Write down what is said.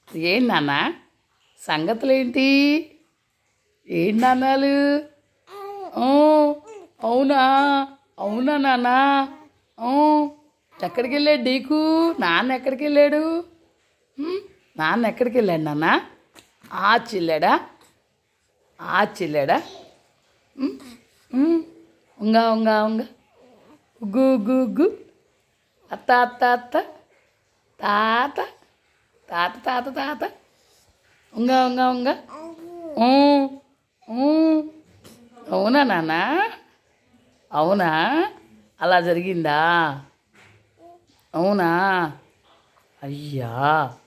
ఏంటి నాన్న సంగతులు ఏంటి ఏంటి నాన్నాలు ఆ, అవునా అవునా నాన్న ఆ, ఎక్కడికి వెళ్ళాడు డీకు నాన్న ఎక్కడికి వెళ్ళాడు ఉమ్, నాన్న ఎక్కడికి వెళ్ళాడు నాన్న ఆ చిల్లాడా ఆ చిల్లాడా ఉమ్, ఉమ్, ఉంగా ఉంగా ఉంగా ఉగ్గు ఉగ్గు ఉగ్గు అత్త అత్త అత్త తాత తాత తాత తాత ఉంగా ఉంగా ఉంగా ఊ, ఊ. అవునా నాన్న అవునా అలా జరిగిందా అవునా అయ్యా